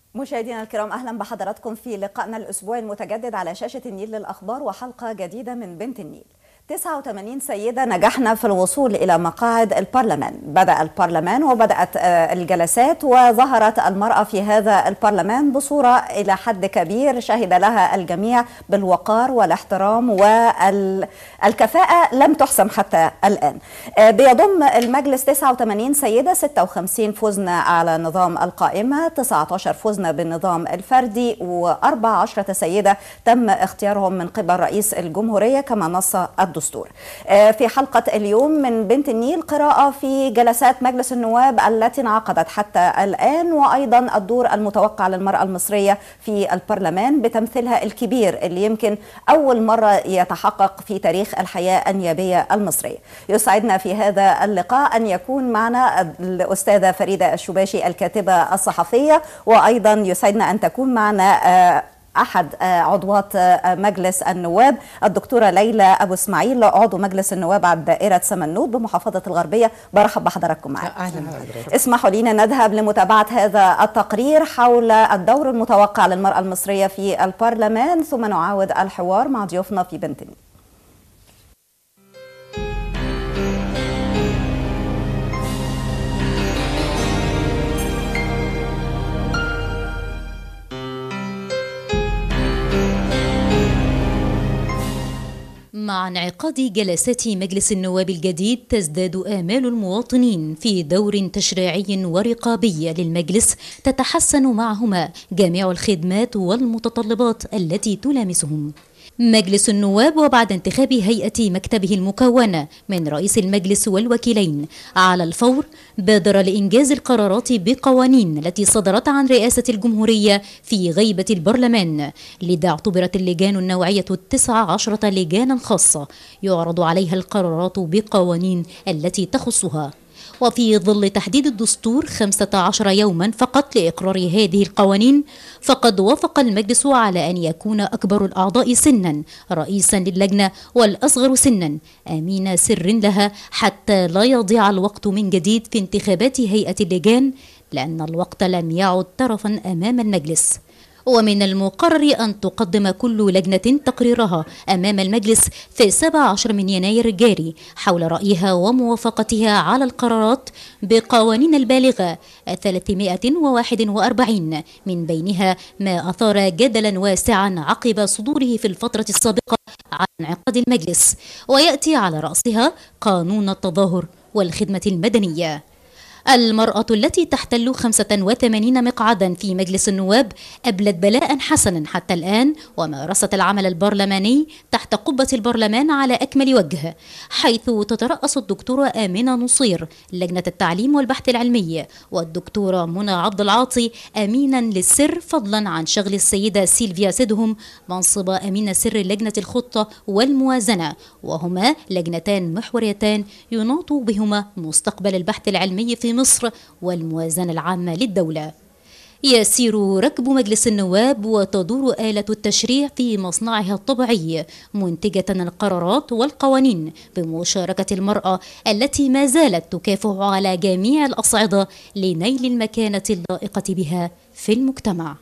مشاهدينا الكرام اهلا بحضراتكم في لقائنا الاسبوعي المتجدد على شاشه النيل للاخبار وحلقه جديده من بنت النيل 89 سيدة نجحنا في الوصول إلى مقاعد البرلمان بدأ البرلمان وبدأت الجلسات وظهرت المرأة في هذا البرلمان بصورة إلى حد كبير شهد لها الجميع بالوقار والاحترام والكفاءة لم تحسم حتى الآن بيضم المجلس 89 سيدة 56 فزنا على نظام القائمة 19 فزنا بالنظام الفردي و14 سيدة تم اختيارهم من قبل رئيس الجمهورية كما نص الدستور الدستور في حلقة اليوم من بنت النيل قراءة في جلسات مجلس النواب التي انعقدت حتى الآن وأيضا الدور المتوقع للمرأة المصرية في البرلمان بتمثيلها الكبير اللي يمكن أول مرة يتحقق في تاريخ الحياة النيابية المصرية يسعدنا في هذا اللقاء أن يكون معنا الأستاذة فريدة الشباشي الكاتبة الصحفية وأيضا يسعدنا أن تكون معنا احد عضوات مجلس النواب الدكتوره ليلى ابو اسماعيل عضو مجلس النواب على دائره سمنود بمحافظه الغربيه برحب بحضراتكم معنا اهلا بحضرتك اسمحوا لنا نذهب لمتابعه هذا التقرير حول الدور المتوقع للمراه المصريه في البرلمان ثم نعاود الحوار مع ضيوفنا في بنت النيل مع انعقاد جلسات مجلس النواب الجديد تزداد آمال المواطنين في دور تشريعي ورقابي للمجلس تتحسن معهما جميع الخدمات والمتطلبات التي تلامسهم مجلس النواب وبعد انتخاب هيئة مكتبه المكونة من رئيس المجلس والوكيلين على الفور بادر لإنجاز القرارات بقوانين التي صدرت عن رئاسة الجمهورية في غيبة البرلمان لذا اعتبرت اللجان النوعية التسعة عشرة لجانا خاصة يعرض عليها القرارات بقوانين التي تخصها وفي ظل تحديد الدستور 15 يوما فقط لإقرار هذه القوانين فقد وافق المجلس على أن يكون أكبر الأعضاء سنا رئيسا للجنة والأصغر سنا أمين سر لها حتى لا يضيع الوقت من جديد في انتخابات هيئة اللجان لأن الوقت لم يعد طرفا أمام المجلس ومن المقرر أن تقدم كل لجنة تقريرها أمام المجلس في 17 من يناير الجاري حول رأيها وموافقتها على القرارات بقوانين البالغة 341 من بينها ما أثار جدلا واسعا عقب صدوره في الفترة السابقة عن انعقاد المجلس ويأتي على رأسها قانون التظاهر والخدمة المدنية المرأة التي تحتل 85 مقعدا في مجلس النواب أبلت بلاء حسنا حتى الآن ومارست العمل البرلماني تحت قبة البرلمان على أكمل وجه حيث تترأس الدكتورة آمنة نصير لجنة التعليم والبحث العلمي والدكتورة منى عبد العاطي أمينا للسر فضلا عن شغل السيدة سيلفيا سيدهم منصب أمين سر لجنة الخطة والموازنة وهما لجنتان محوريتان يناط بهما مستقبل البحث العلمي في مصر والموازنة العامة للدولة يسير ركب مجلس النواب وتدور آلة التشريع في مصنعها الطبيعي منتجة القرارات والقوانين بمشاركة المرأة التي ما زالت تكافح على جميع الأصعدة لنيل المكانة اللائقة بها في المجتمع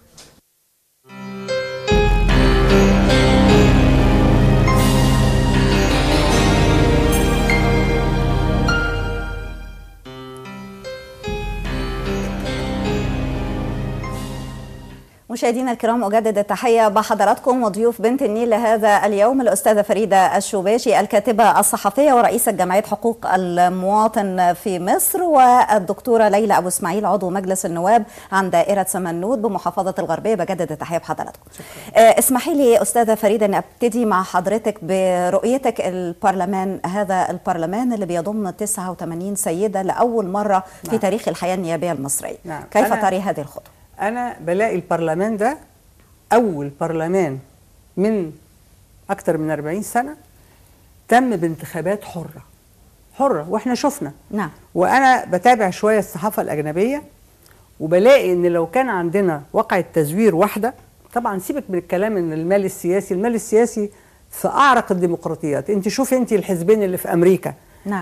مشاهدينا الكرام أجدد التحية بحضراتكم وضيوف بنت النيل لهذا اليوم الأستاذة فريدة الشوباشي الكاتبة الصحفية ورئيسة جمعية حقوق المواطن في مصر والدكتورة ليلى أبو إسماعيل عضو مجلس النواب عن دائرة سمنود بمحافظة الغربية بجدد التحية بحضراتكم اسمحي لي أستاذة فريدة أن أبتدي مع حضرتك برؤيتك البرلمان هذا البرلمان اللي بيضم 89 سيدة لأول مرة في نعم. تاريخ الحياة النيابية المصرية نعم. كيف أنا- تري هذه الخطوة؟ انا بلاقي البرلمان ده اول برلمان من اكتر من 40 سنه تم بانتخابات حره حره واحنا شفنا نعم وانا بتابع شويه الصحافه الاجنبيه وبلاقي ان لو كان عندنا واقعة تزوير واحده طبعا سيبك من الكلام ان المال السياسي المال السياسي في اعرق الديمقراطيات انت شوفي انت الحزبين اللي في امريكا نعم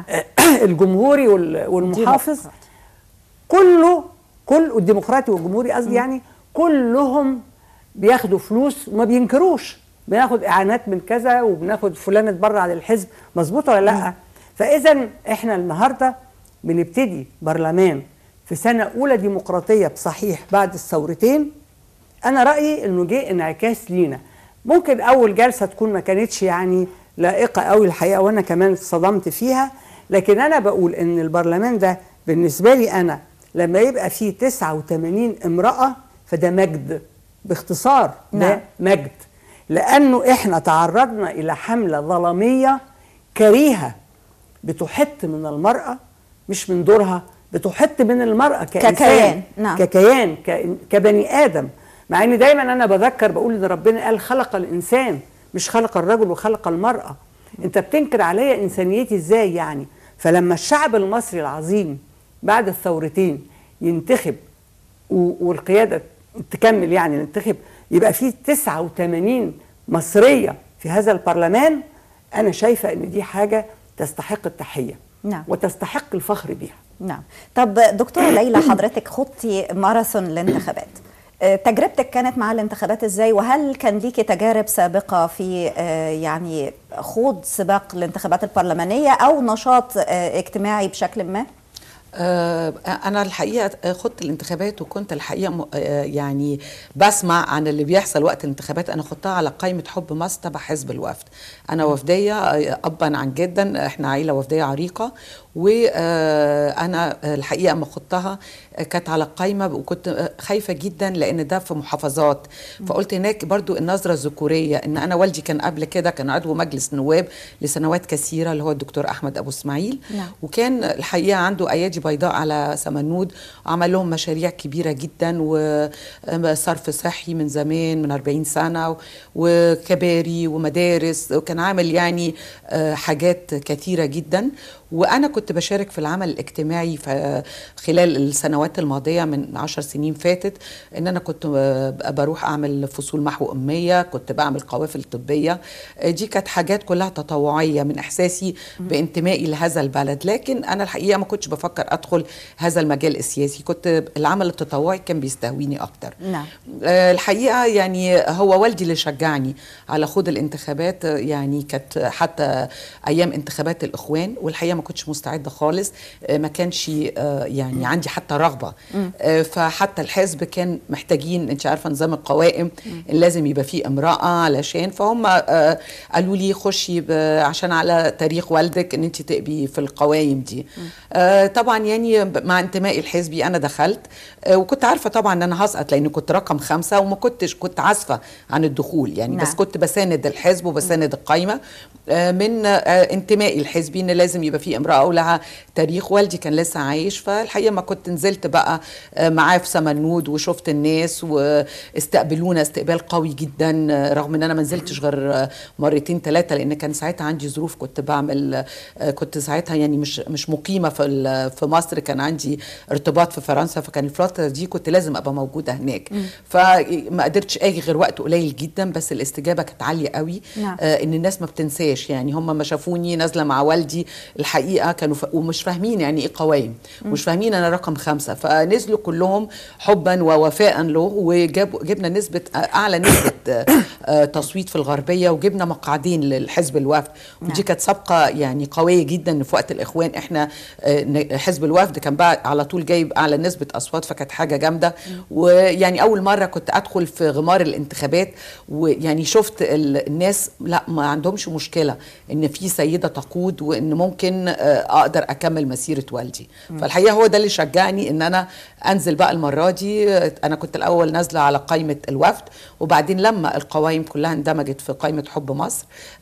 الجمهوري وال- والمحافظ ديمقراط. كله كل الديمقراطي والجمهوري قصدي يعني كلهم بياخدوا فلوس وما بينكروش بناخد اعانات من كذا وبناخد فلان اتبرع عن الحزب مظبوط ولا لا فاذا احنا النهارده بنبتدي برلمان في سنه اولى ديمقراطيه بصحيح بعد الثورتين انا رايي انه جه انعكاس لينا ممكن اول جلسه تكون ما كانتش يعني لائقه قوي الحقيقه وانا كمان اتصدمت فيها لكن انا بقول ان البرلمان ده بالنسبه لي انا لما يبقى فيه 89 امراه فده مجد باختصار ده نعم. مجد لانه احنا تعرضنا الى حمله ظلاميه كريهه بتحط من المراه مش من دورها بتحط من المراه كإنسان ككيان، نعم. ككيان ك- كبني ادم مع ان دايما انا بذكر بقول ان ربنا قال خلق الانسان مش خلق الرجل وخلق المراه انت بتنكر عليا انسانيتي ازاي يعني فلما الشعب المصري العظيم بعد الثورتين ينتخب و- والقياده تكمل يعني ننتخب يبقى في 89 مصريه في هذا البرلمان انا شايفه ان دي حاجه تستحق التحيه نعم. وتستحق الفخر بيها نعم طب دكتورة ليلى حضرتك خضتي ماراثون الانتخابات آه، تجربتك كانت مع الانتخابات ازاي وهل كان ليكي تجارب سابقة في آه، يعني خوض سباق الانتخابات البرلمانية أو نشاط آه، اجتماعي بشكل ما؟ آه، انا الحقيقه خدت الانتخابات وكنت الحقيقه م- آه، يعني بسمع عن اللي بيحصل وقت الانتخابات انا خدتها على قائمه حب مصر تبع حزب الوفد انا وفديه آه، ابا عن جدا احنا عيله وفديه عريقه وانا الحقيقه ما خدتها آه، كانت على قائمه وكنت آه، خايفه جدا لان ده في محافظات فقلت هناك برضو النظره الذكوريه ان انا والدي كان قبل كده كان عضو مجلس نواب لسنوات كثيره اللي هو الدكتور احمد ابو اسماعيل نعم. وكان الحقيقه عنده ايادي بيضاء على سمنود وعمل لهم مشاريع كبيره جدا وصرف صحي من زمان من 40 سنه وكباري ومدارس وكان عامل يعني آه، حاجات كثيره جدا وانا كنت بشارك في العمل الاجتماعي ف- خلال السنوات الماضيه من عشر سنين فاتت ان انا كنت آه، بروح اعمل فصول محو اميه كنت بعمل قوافل طبيه آه، دي كانت حاجات كلها تطوعيه من احساسي بانتمائي لهذا البلد لكن انا الحقيقه ما كنتش بفكر ادخل هذا المجال السياسي كنت العمل التطوعي كان بيستهويني اكتر نعم. آه، الحقيقه يعني هو والدي اللي شجعني على خوض الانتخابات آه، يعني كانت حتى ايام انتخابات الاخوان والحقيقه ما كنتش مستعده خالص آه، ما كانش آه، يعني عندي حتى رغبه آه، فحتى الحزب كان محتاجين انت عارفه نظام القوائم لازم يبقى فيه امراه علشان فهم آه، قالوا لي خشي ب- عشان على تاريخ والدك ان انت تبقي في القوائم دي آه، طبعا يعني مع انتمائي الحزبي انا دخلت آه، وكنت عارفه طبعا ان انا هسقط لان كنت رقم خمسة وما كنتش كنت عازفه عن الدخول يعني نعم. بس كنت بساند الحزب وبساند القايمه آه، من آه، انتمائي الحزبي ان لازم يبقى في امراه ولها تاريخ والدي كان لسه عايش فالحقيقه ما كنت نزلت بقى آه، معاه في سمنود وشفت الناس واستقبلونا استقبال قوي جدا آه، رغم ان انا ما نزلتش غير آه، مرتين ثلاثه لان كان ساعتها عندي ظروف كنت بعمل آه، كنت ساعتها يعني مش مش مقيمه في ال- في مصر كان عندي ارتباط في فرنسا فكان الفتره دي كنت لازم ابقى موجوده هناك فما قدرتش اجي غير وقت قليل جدا بس الاستجابه كانت عاليه قوي نعم. آه ان الناس ما بتنساش يعني هم ما شافوني نازله مع والدي الحقيقه كانوا ف... ومش فاهمين يعني ايه قوائم مش فاهمين انا رقم خمسة فنزلوا كلهم حبا ووفاء له وجابوا جبنا نسبه اعلى نسبه آه، آه، تصويت في الغربيه وجبنا مقعدين للحزب الوفد ودي كانت سابقه يعني قويه جدا في وقت الاخوان احنا آه، ن- حزب الوفد كان بقى على طول جايب اعلى نسبه اصوات فكانت حاجه جامده ويعني اول مره كنت ادخل في غمار الانتخابات ويعني شفت ال- الناس لا ما عندهمش مشكله ان في سيده تقود وان ممكن آه، اقدر اكمل مسيره والدي فالحقيقه هو ده اللي شجعني ان انا انزل بقى المره دي آه، انا كنت الاول نازله على قائمه الوفد وبعدين لما القوائم كلها اندمجت في قائمه حب مصر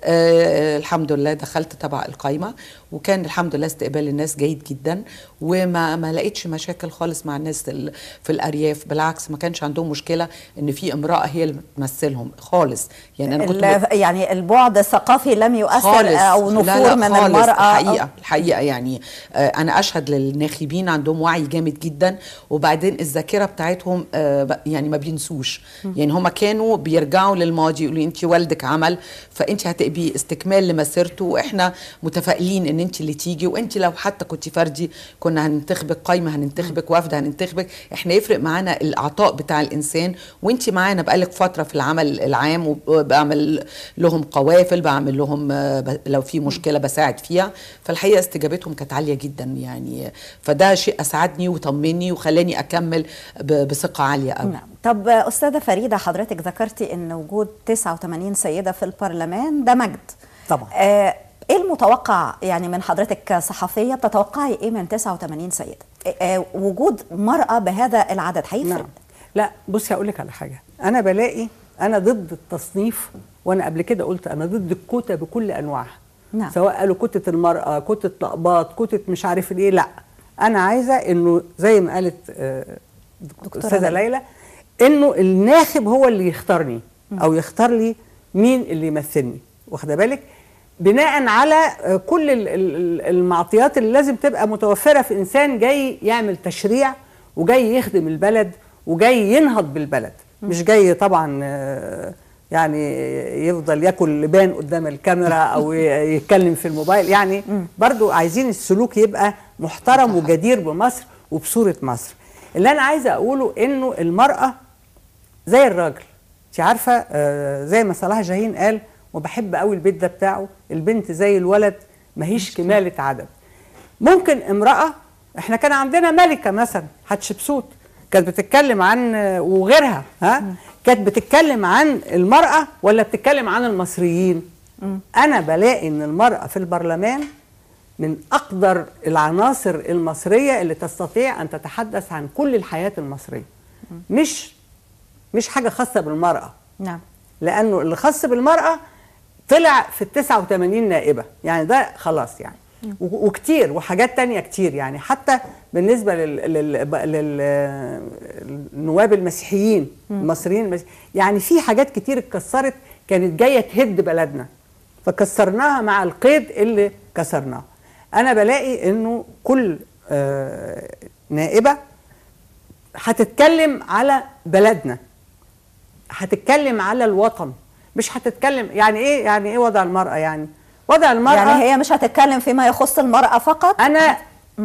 آه، الحمد لله دخلت تبع القائمه وكان الحمد لله استقبال الناس جيد جدا وما ما لقيتش مشاكل خالص مع الناس ال- في الارياف بالعكس ما كانش عندهم مشكله ان في امراه هي اللي بتمثلهم خالص يعني انا كنت ال- يعني البعد الثقافي لم يؤثر خالص أو لا نفور لا من خالص المرأة أو- الحقيقه الحقيقه يعني آه، انا اشهد للناخبين عندهم وعي جامد جدا وبعدين الذاكره بتاعتهم آه، ب- يعني ما بينسوش يعني هم كانوا بيرجعوا للماضي يقولوا انت والدك عمل فانت هتبقي استكمال لمسيرته واحنا متفائلين ان انت اللي تيجي وانت لو حتى كنت فردي كنا هننتخبك قايمه هننتخبك وفد هننتخبك احنا يفرق معانا العطاء بتاع الانسان وانت معانا بقالك فتره في العمل العام وبعمل لهم قوافل بعمل لهم آه، ب- لو في مشكله بساعد فيها فالحقيقه استجابتهم كانت عاليه جدا يعني فده شيء اسعدني وطمني وخلاني اكمل ب- بثقه عاليه قوي نعم طب أستاذة فريدة حضرتك ذكرتي أن وجود 89 سيدة في البرلمان ده مجد طبعا آه، ايه المتوقع يعني من حضرتك كصحفيه بتتوقعي ايه من 89 سيده؟ آه، آه، وجود مراه بهذا العدد هيفرق؟ نعم لا بصي هقول لك على حاجه انا بلاقي انا ضد التصنيف وانا قبل كده قلت انا ضد الكوتا بكل انواعها نعم. سواء قالوا كوتة المرأة كوتة الأقباط كوتة مش عارف ايه لا أنا عايزة إنه زي ما قالت آه، دكتورة أستاذة ليلى. ليلى إنه الناخب هو اللي يختارني أو يختار لي مين اللي يمثلني واخدة بالك بناء على آه، كل ال- ال- ال- المعطيات اللي لازم تبقى متوفرة في إنسان جاي يعمل تشريع وجاي يخدم البلد وجاي ينهض بالبلد مش جاي طبعا آه، يعني يفضل ياكل لبان قدام الكاميرا او ي- يتكلم في الموبايل يعني برضو عايزين السلوك يبقى محترم وجدير بمصر وبصوره مصر اللي انا عايزه اقوله انه المراه زي الراجل انت عارفه آه، زي ما صلاح جاهين قال وبحب قوي البيت ده بتاعه البنت زي الولد ماهيش كماله عدد ممكن امراه احنا كان عندنا ملكه مثلا حتشبسوت كانت بتتكلم عن وغيرها ها كانت بتتكلم عن المراه ولا بتتكلم عن المصريين انا بلاقي ان المراه في البرلمان من اقدر العناصر المصريه اللي تستطيع ان تتحدث عن كل الحياه المصريه مش مش حاجه خاصه بالمراه نعم لانه اللي خاص بالمراه طلع في ال 89 نائبه يعني ده خلاص يعني و- وكتير وحاجات تانية كتير يعني حتى بالنسبه لل... لل... لل... للنواب المسيحيين المصريين المسيح... يعني في حاجات كتير اتكسرت كانت جايه تهد بلدنا فكسرناها مع القيد اللي كسرناه انا بلاقي انه كل آه، نائبه هتتكلم على بلدنا هتتكلم على الوطن مش هتتكلم يعني ايه يعني ايه وضع المرأة يعني وضع المرأة يعني هي مش هتتكلم فيما يخص المراه فقط؟ انا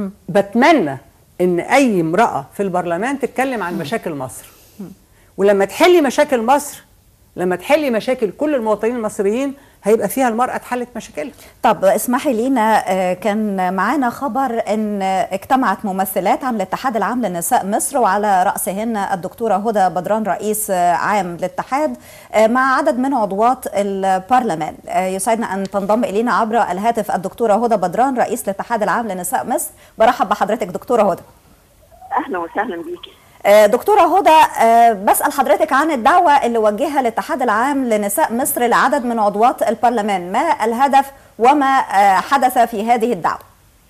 بتمنى ان اي امرأة في البرلمان تتكلم عن مشاكل مصر ولما تحلي مشاكل مصر لما تحلي مشاكل كل المواطنين المصريين هيبقى فيها المرأة اتحلت مشاكلها طب اسمحي لينا آه، كان معانا خبر ان اجتمعت ممثلات عن الاتحاد العام لنساء مصر وعلى راسهن الدكتوره هدى بدران رئيس آه، عام الاتحاد آه، مع عدد من عضوات البرلمان آه، يسعدنا ان تنضم الينا عبر الهاتف الدكتوره هدى بدران رئيس الاتحاد العام لنساء مصر برحب بحضرتك دكتوره هدى اهلا وسهلا بيكي آه، دكتورة هدى آه، بسأل حضرتك عن الدعوة اللي وجهها الاتحاد العام لنساء مصر لعدد من عضوات البرلمان ما الهدف وما آه، حدث في هذه الدعوة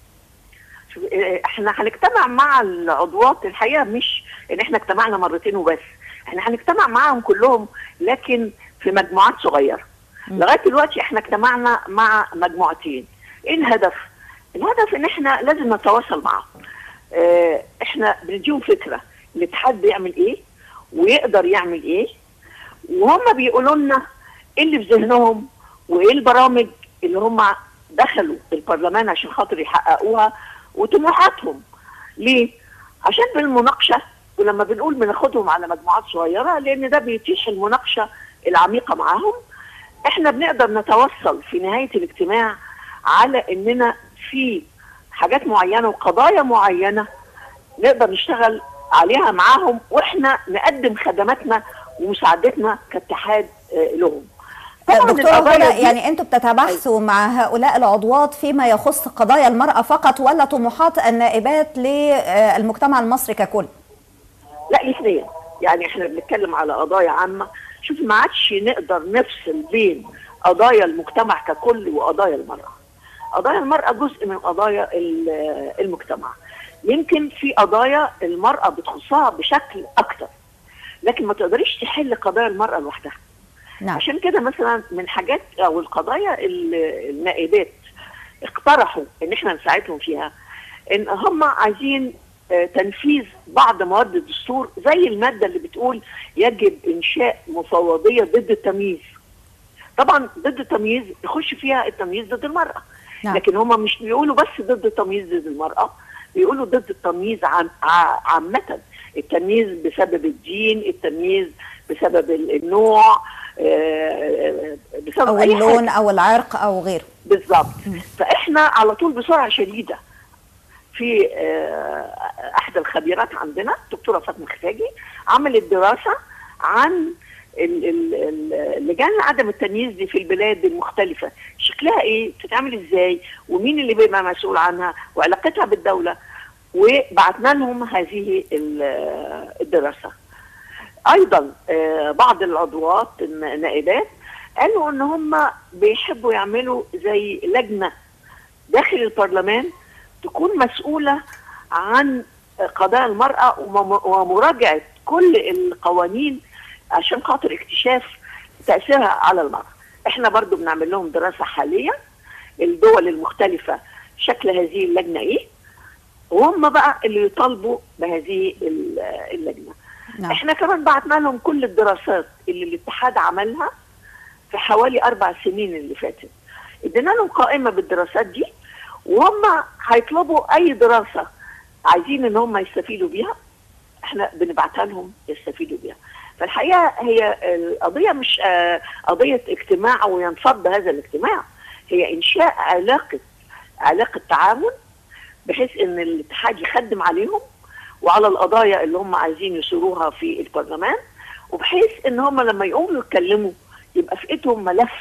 شوف، آه، احنا هنجتمع مع العضوات الحقيقه مش ان احنا اجتمعنا مرتين وبس احنا هنجتمع معاهم كلهم لكن في مجموعات صغيره لغايه دلوقتي احنا اجتمعنا مع مجموعتين ايه الهدف الهدف ان احنا لازم نتواصل معاهم اه احنا بنديهم فكره الاتحاد بيعمل ايه ويقدر يعمل ايه وهم بيقولوا لنا ايه اللي في ذهنهم وايه البرامج اللي هم دخلوا البرلمان عشان خاطر يحققوها وطموحاتهم ليه؟ عشان بالمناقشه ولما بنقول بناخدهم على مجموعات صغيره لان ده بيتيح المناقشه العميقه معاهم احنا بنقدر نتوصل في نهايه الاجتماع على اننا في حاجات معينه وقضايا معينه نقدر نشتغل عليها معاهم واحنا نقدم خدماتنا ومساعدتنا كاتحاد آه، لهم طبعاً دكتورة القضايا هدى دي- يعني انتوا بتتباحثوا مع هؤلاء العضوات فيما يخص قضايا المرأة فقط ولا طموحات النائبات للمجتمع المصري ككل لا الاثنين يعني احنا بنتكلم على قضايا عامه شوف ما عادش نقدر نفصل بين قضايا المجتمع ككل وقضايا المراه قضايا المراه جزء من قضايا ال- المجتمع يمكن في قضايا المراه بتخصها بشكل اكتر لكن ما تقدريش تحل قضايا المراه لوحدها نعم عشان كده مثلا من حاجات او القضايا ال- النائبات اقترحوا ان احنا نساعدهم فيها ان هم عايزين آه، تنفيذ بعض مواد الدستور زي الماده اللي بتقول يجب انشاء مفوضيه ضد التمييز طبعا ضد التمييز يخش فيها التمييز ضد المراه نعم. لكن هم مش بيقولوا بس ضد التمييز ضد المراه بيقولوا ضد التمييز عام ع- عامه التمييز بسبب الدين التمييز بسبب ال- النوع آه، بسبب او أي حاجة. اللون او العرق او غيره بالظبط فاحنا على طول بسرعه شديده في آه، احدى الخبيرات عندنا دكتوره فاطمه خفاجي عملت دراسه عن ال- ال- ال- لجان عدم التمييز دي في البلاد المختلفه شكلها ايه بتتعمل ازاي ومين اللي بيبقى مسؤول عنها وعلاقتها بالدوله وبعتنا لهم هذه ال- الدراسه ايضا آه، بعض العضوات النائبات قالوا ان هم بيحبوا يعملوا زي لجنه داخل البرلمان تكون مسؤوله عن قضايا المراه وم- ومراجعه كل القوانين عشان خاطر اكتشاف تاثيرها على المراه. احنا برضو بنعمل لهم دراسه حاليا الدول المختلفه شكل هذه اللجنه ايه وهم بقى اللي يطالبوا بهذه ال- اللجنه. نعم. احنا كمان بعتنا لهم كل الدراسات اللي الاتحاد عملها في حوالي اربع سنين اللي فاتت ادينا لهم قائمه بالدراسات دي وهم هيطلبوا اي دراسه عايزين ان هم يستفيدوا بيها احنا بنبعتها لهم يستفيدوا بيها فالحقيقه هي القضيه مش آه، قضيه اجتماع وينفض هذا الاجتماع هي انشاء علاقه علاقه تعاون بحيث ان الاتحاد يخدم عليهم وعلى القضايا اللي هم عايزين يثيروها في البرلمان وبحيث ان هم لما يقوموا يتكلموا يبقى في ايدهم ملف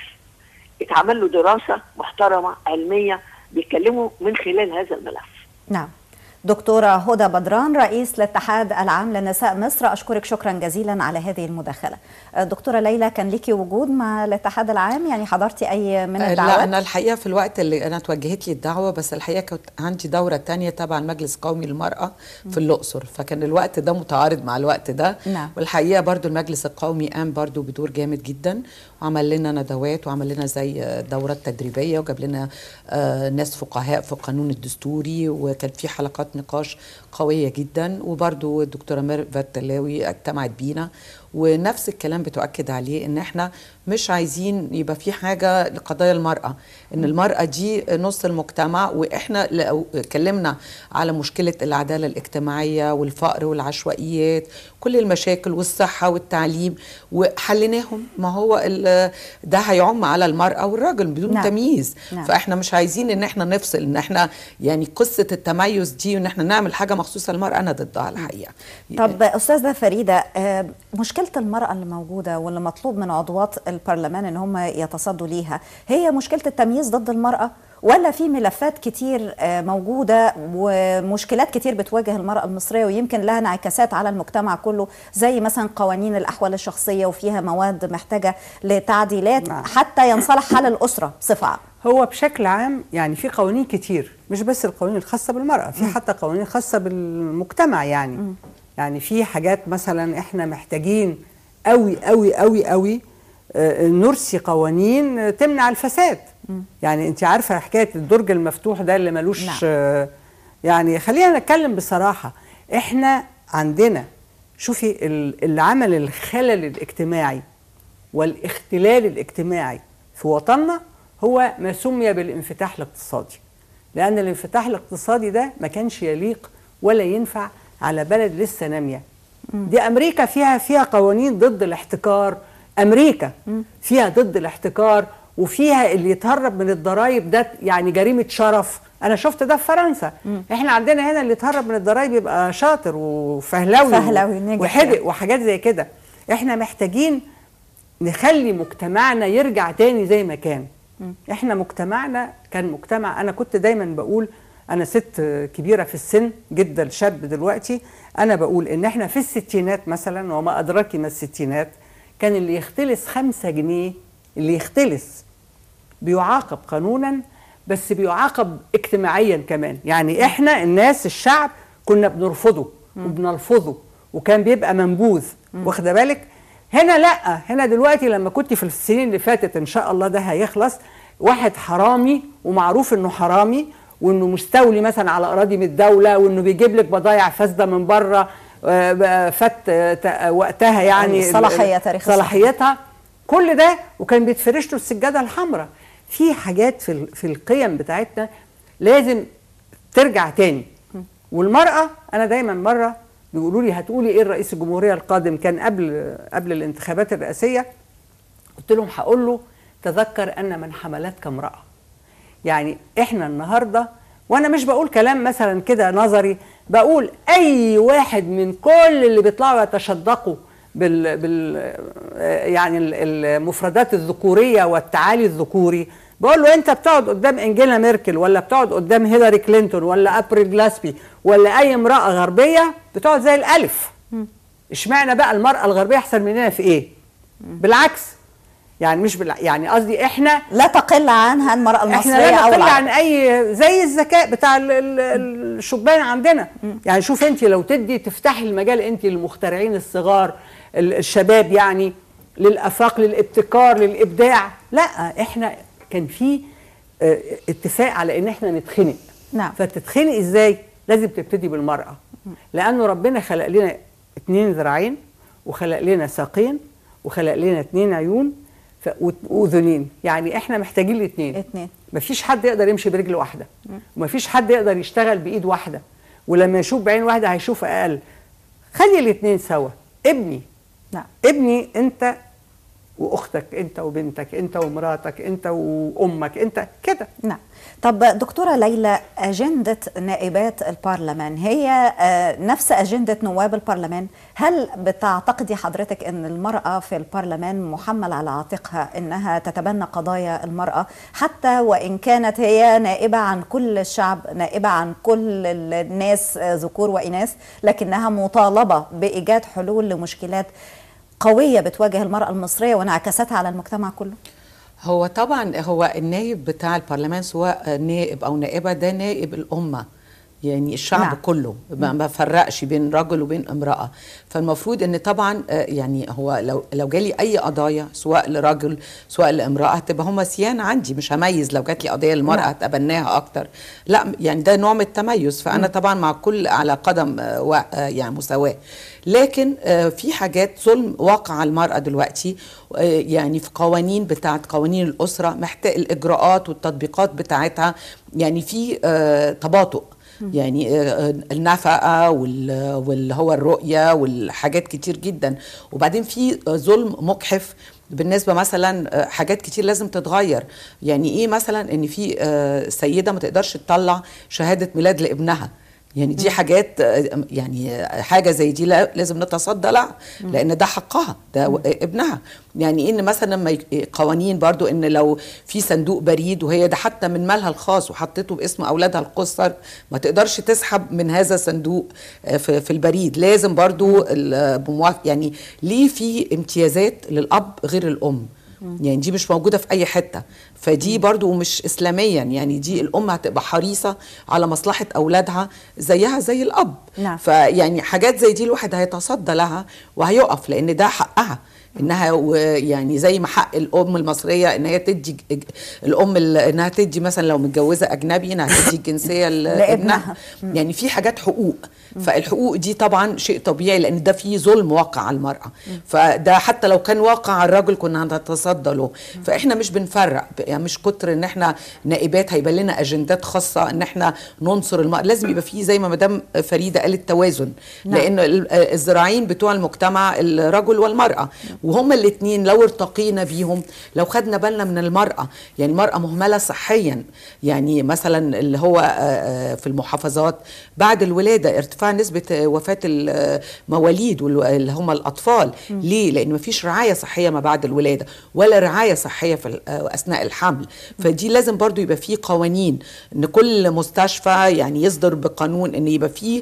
اتعمل له دراسه محترمه علميه بيتكلموا من خلال هذا الملف نعم دكتورة هدى بدران رئيس الاتحاد العام لنساء مصر أشكرك شكرا جزيلا على هذه المداخلة دكتورة ليلى كان ليكي وجود مع الاتحاد العام يعني حضرتي أي من لا الدعوات انا الحقيقه في الوقت اللي انا توجهت لي الدعوه بس الحقيقه كنت عندي دوره تانية تبع المجلس القومي للمراه في الاقصر فكان الوقت ده متعارض مع الوقت ده نعم. والحقيقه برضو المجلس القومي قام برضو بدور جامد جدا وعمل لنا ندوات وعمل لنا زي دورات تدريبيه وجاب لنا آه، ناس فقهاء في القانون الدستوري وكان في حلقات نقاش قويه جدا وبرضو الدكتوره ميرفت تلاوي اجتمعت بينا ونفس الكلام بتؤكد عليه ان احنا مش عايزين يبقى في حاجه لقضايا المراه ان المراه دي نص المجتمع واحنا لو اتكلمنا على مشكله العداله الاجتماعيه والفقر والعشوائيات كل المشاكل والصحه والتعليم وحليناهم ما هو ال- ده هيعم على المراه والراجل بدون نعم. تمييز نعم. فاحنا مش عايزين ان احنا نفصل ان احنا يعني قصه التميز دي وان احنا نعمل حاجه مخصوصه للمراه انا ضدها الحقيقه طب أستاذة فريدة آه، مشكلة المرأة اللي موجودة واللي مطلوب من عضوات البرلمان إن هم يتصدوا ليها هي مشكلة التمييز ضد المرأة ولا في ملفات كتير آه، موجودة ومشكلات كتير بتواجه المرأة المصرية ويمكن لها انعكاسات على المجتمع كله زي مثلا قوانين الأحوال الشخصية وفيها مواد محتاجة لتعديلات نعم. حتى ينصلح حال الأسرة بصفة عامة هو بشكل عام يعني في قوانين كتير مش بس القوانين الخاصة بالمرأة في حتى قوانين خاصة بالمجتمع يعني يعني في حاجات مثلا احنا محتاجين قوي قوي قوي قوي آه، نرسي قوانين آه، تمنع الفساد يعني انت عارفة حكاية الدرج المفتوح ده اللي ملوش نعم. آه، يعني خلينا نتكلم بصراحة احنا عندنا شوفي ال- اللي عمل الخلل الاجتماعي والاختلال الاجتماعي في وطننا هو ما سمي بالانفتاح الاقتصادي لأن الانفتاح الاقتصادي ده ما كانش يليق ولا ينفع على بلد لسه نامية دي أمريكا فيها فيها قوانين ضد الاحتكار أمريكا فيها ضد الاحتكار وفيها اللي يتهرب من الضرائب ده يعني جريمة شرف أنا شفت ده في فرنسا إحنا عندنا هنا اللي يتهرب من الضرائب يبقى شاطر وفهلاوي فهلاوي نجح وحدق يعني. وحاجات زي كده إحنا محتاجين نخلي مجتمعنا يرجع تاني زي ما كان احنا مجتمعنا كان مجتمع انا كنت دايما بقول انا ست كبيره في السن جدا شاب دلوقتي انا بقول ان احنا في الستينات مثلا وما ادراك ما الستينات كان اللي يختلس خمسة جنيه اللي يختلس بيعاقب قانونا بس بيعاقب اجتماعيا كمان يعني احنا الناس الشعب كنا بنرفضه وبنلفظه وكان بيبقى منبوذ واخده بالك هنا لا هنا دلوقتي لما كنت في السنين اللي فاتت ان شاء الله ده هيخلص واحد حرامي ومعروف انه حرامي وانه مستولي مثلا على اراضي من الدوله وانه بيجيب لك بضايع فاسده من بره آه، بقى فات آه، تا- وقتها يعني صلاحية تاريخ صلاحيتها كل ده وكان بيتفرش له السجاده الحمراء في حاجات في ال- في القيم بتاعتنا لازم ترجع تاني والمراه انا دايما مره بيقولوا لي هتقولي ايه الرئيس الجمهوريه القادم كان قبل قبل الانتخابات الرئاسيه قلت لهم هقول له تذكر ان من حملتك امراه يعني احنا النهارده وانا مش بقول كلام مثلا كده نظري بقول اي واحد من كل اللي بيطلعوا يتشدقوا بال, بال آه، يعني ال- المفردات الذكوريه والتعالي الذكوري بقول له انت بتقعد قدام انجيلا ميركل ولا بتقعد قدام هيلاري كلينتون ولا ابريل جلاسبي ولا اي امراه غربيه بتقعد زي الالف اشمعنى بقى المراه الغربيه احسن مننا في ايه بالعكس يعني مش بالع... يعني قصدي احنا لا تقل عنها المرأة احنا المصرية لا أو نقل العرب. عن اي زي الذكاء بتاع ال- ال- الشبان عندنا يعني شوف انت لو تدي تفتحي المجال انت للمخترعين الصغار ال- الشباب يعني للافاق للابتكار للابداع لا احنا كان في اه، اتفاق على ان احنا نتخنق نعم. فتتخنق ازاي لازم تبتدي بالمراه لانه ربنا خلق لنا اتنين ذراعين وخلق لنا ساقين وخلق لنا اتنين عيون ف- وت- واذنين يعني احنا محتاجين الاثنين اتنين. مفيش حد يقدر يمشي برجل واحده ومفيش حد يقدر يشتغل بايد واحده ولما يشوف بعين واحده هيشوف اقل خلي الاثنين سوا ابني نعم ابني انت واختك انت وبنتك انت ومراتك انت وامك انت كده نعم طب دكتورة ليلى أجندة نائبات البرلمان هي آه، نفس أجندة نواب البرلمان هل بتعتقدي حضرتك أن المرأة في البرلمان محمل على عاتقها أنها تتبنى قضايا المرأة حتى وإن كانت هي نائبة عن كل الشعب نائبة عن كل الناس آه، ذكور وإناث لكنها مطالبة بإيجاد حلول لمشكلات قوية بتواجه المرأة المصرية وانعكاساتها على المجتمع كله هو طبعا هو النائب بتاع البرلمان سواء نائب او نائبه ده نائب الامه يعني الشعب نعم. نعم. كله ما ما فرقش بين رجل وبين امراه فالمفروض ان طبعا آه، يعني هو لو لو جالي اي قضايا سواء لراجل سواء لامراه هتبقى هما سيان عندي مش هميز لو جات لي قضيه للمراه نعم. هتبناها اكتر لا يعني ده نوع من التميز فانا طبعا مع كل على قدم آه، و- آه، يعني مساواه لكن آه، في حاجات ظلم واقع على المرأة دلوقتي آه، يعني في قوانين بتاعت قوانين الأسرة محتاج الإجراءات والتطبيقات بتاعتها يعني في آه، تباطؤ يعني آه، النفقة وال- واللي هو الرؤية والحاجات كتير جدا وبعدين في آه، ظلم مجحف بالنسبه مثلا آه، حاجات كتير لازم تتغير يعني ايه مثلا ان في آه، سيده ما تقدرش تطلع شهاده ميلاد لابنها يعني دي حاجات آه، يعني آه، حاجه زي دي لا- لازم نتصدى لها لان ده حقها ده و- ابنها يعني ان مثلا لما يك- قوانين برضو ان لو في صندوق بريد وهي ده حتى من مالها الخاص وحطيته باسم اولادها القصر ما تقدرش تسحب من هذا الصندوق آه، في في البريد لازم برضو ال- بموافق يعني ليه في امتيازات للاب غير الام يعني دي مش موجودة في أي حتة فدي برضو مش إسلاميا يعني دي الأم هتبقى حريصة على مصلحة أولادها زيها زي الأب نعم. فيعني حاجات زي دي الواحد هيتصدى لها وهيقف لأن ده حقها انها و- يعني زي ما حق الام المصريه ان هي تدي ج- ج- الام ال- انها تدي مثلا لو متجوزه اجنبي انها تدي الجنسيه لابنها. لابنها يعني في حاجات حقوق فالحقوق دي طبعا شيء طبيعي لان ده فيه ظلم واقع على المراه فده حتى لو كان واقع على الراجل كنا هنتصدى له فاحنا مش بنفرق يعني مش كتر ان احنا نائبات هيبقى لنا اجندات خاصه ان احنا ننصر المراه لازم يبقى فيه زي ما مدام فريده قالت توازن نعم. لان ال- الذراعين بتوع المجتمع الرجل والمراه وهما الاثنين لو ارتقينا بيهم لو خدنا بالنا من المراه يعني المراه مهمله صحيا يعني مثلا اللي هو آه، آه، في المحافظات بعد الولاده ارتفاع نسبه آه، وفاه المواليد والو- اللي هم الاطفال ليه لان مفيش رعايه صحيه ما بعد الولاده ولا رعايه صحيه في ال- آه، اثناء الحمل فدي لازم برضو يبقى فيه قوانين ان كل مستشفى يعني يصدر بقانون ان يبقى فيه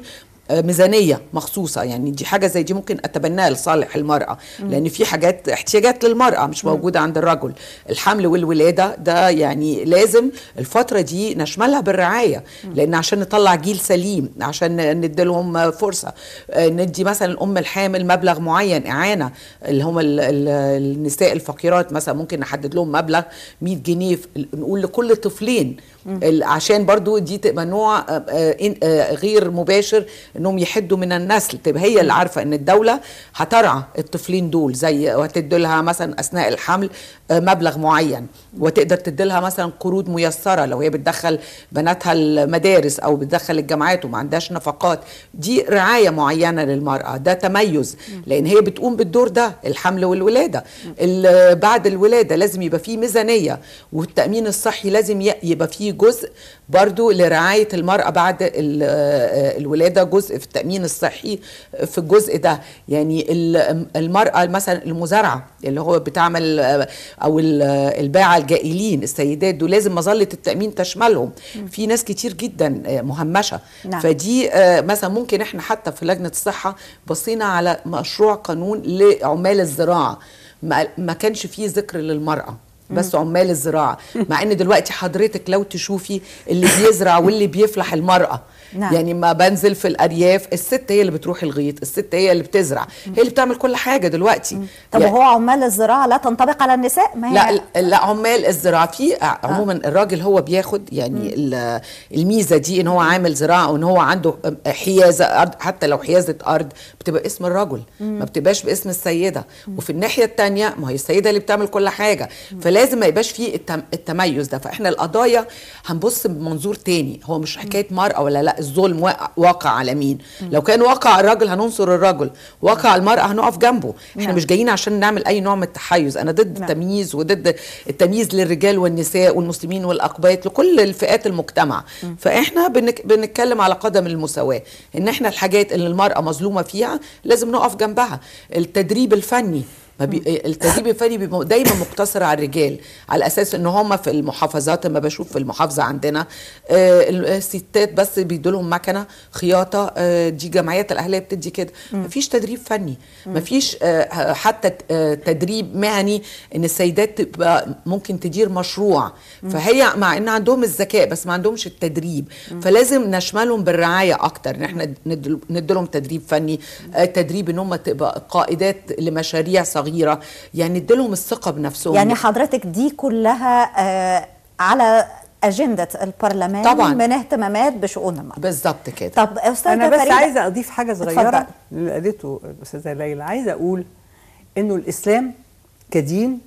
آه، ميزانيه مخصوصه يعني دي حاجه زي دي ممكن اتبناها لصالح المراه لان في حاجات احتياجات للمراه مش موجوده عند الرجل الحمل والولاده ده يعني لازم الفتره دي نشملها بالرعايه لان عشان نطلع جيل سليم عشان نديلهم فرصه آه، ندي مثلا الام الحامل مبلغ معين اعانه اللي هم ال- ال- النساء الفقيرات مثلا ممكن نحدد لهم مبلغ 100 جنيه في- نقول لكل طفلين ال- عشان برضو دي تبقى نوع آه، آه، إن- آه، غير مباشر انهم يحدوا من النسل تبقى هي اللي عارفه ان الدوله هترعى الطفلين دول زي وهتدي لها مثلا اثناء الحمل آه، مبلغ معين وتقدر تدي لها مثلا قروض ميسره لو هي بتدخل بناتها المدارس او بتدخل الجامعات وما عندهاش نفقات دي رعايه معينه للمراه ده تميز لان هي بتقوم بالدور ده الحمل والولاده ال- بعد الولاده لازم يبقى فيه ميزانيه والتامين الصحي لازم ي- يبقى فيه جزء برضو لرعايه المراه بعد ال- آه، الولاده جزء في التامين الصحي في الجزء ده يعني ال- المراه مثلا المزارعه اللي هو بتعمل آه، او ال- آه، الباعه الجائلين السيدات دول لازم مظله التامين تشملهم في ناس كتير جدا آه، مهمشه نعم. فدي آه، مثلا ممكن احنا حتى في لجنه الصحه بصينا على مشروع قانون لعمال الزراعه ما ما كانش فيه ذكر للمراه بس عمال الزراعه مع ان دلوقتي حضرتك لو تشوفي اللي بيزرع واللي بيفلح المراه نعم. يعني ما بنزل في الارياف الست هي اللي بتروح الغيط الست هي اللي بتزرع هي اللي بتعمل كل حاجه دلوقتي طب يعني- وهو عمال الزراعه لا تنطبق على النساء ما هي لا لا عمال الزراعه في عموما الراجل هو بياخد يعني ال- الميزه دي ان هو عامل زراعه وان هو عنده حيازه ارض حتى لو حيازه ارض بتبقى اسم الرجل ما بتبقاش باسم السيده وفي الناحيه الثانيه ما هي السيده اللي بتعمل كل حاجه فلازم ما يبقاش فيه التم- التميز ده فاحنا القضايا هنبص بمنظور تاني هو مش حكايه مراه ولا لا الظلم واقع- واقع على مين لو كان واقع الراجل هننصر الرجل واقع المراه هنقف جنبه احنا نعم. مش جايين عشان نعمل اي نوع من التحيز انا ضد نعم. التمييز وضد التمييز للرجال والنساء والمسلمين والاقباط لكل الفئات المجتمع فاحنا بنك بنتكلم على قدم المساواه ان احنا الحاجات اللي المراه مظلومه فيها لازم نقف جنبها التدريب الفني ما بي... التدريب الفني بيبقى دايما مقتصر على الرجال على اساس ان هم في المحافظات لما بشوف في المحافظه عندنا آه الستات بس بيدوا لهم مكنه خياطه آه دي جمعيات الاهليه بتدي كده مفيش تدريب فني مفيش آه حتى ت- آه تدريب مهني ان السيدات تبقى ممكن تدير مشروع فهي مع ان عندهم الذكاء بس ما عندهمش التدريب فلازم نشملهم بالرعايه اكتر ان احنا ندل- نديلهم تدريب فني آه تدريب ان هم تبقى قائدات لمشاريع صغيره يعني نديلهم الثقه بنفسهم يعني حضرتك دي كلها آه على اجنده البرلمان طبعاً. من اهتمامات بشؤون المراه بالظبط كده طب استاذه انا بس فريدة، عايزه اضيف حاجه صغيره اتفضل. اللي قالته الاستاذه ليلى عايزه اقول انه الاسلام كدين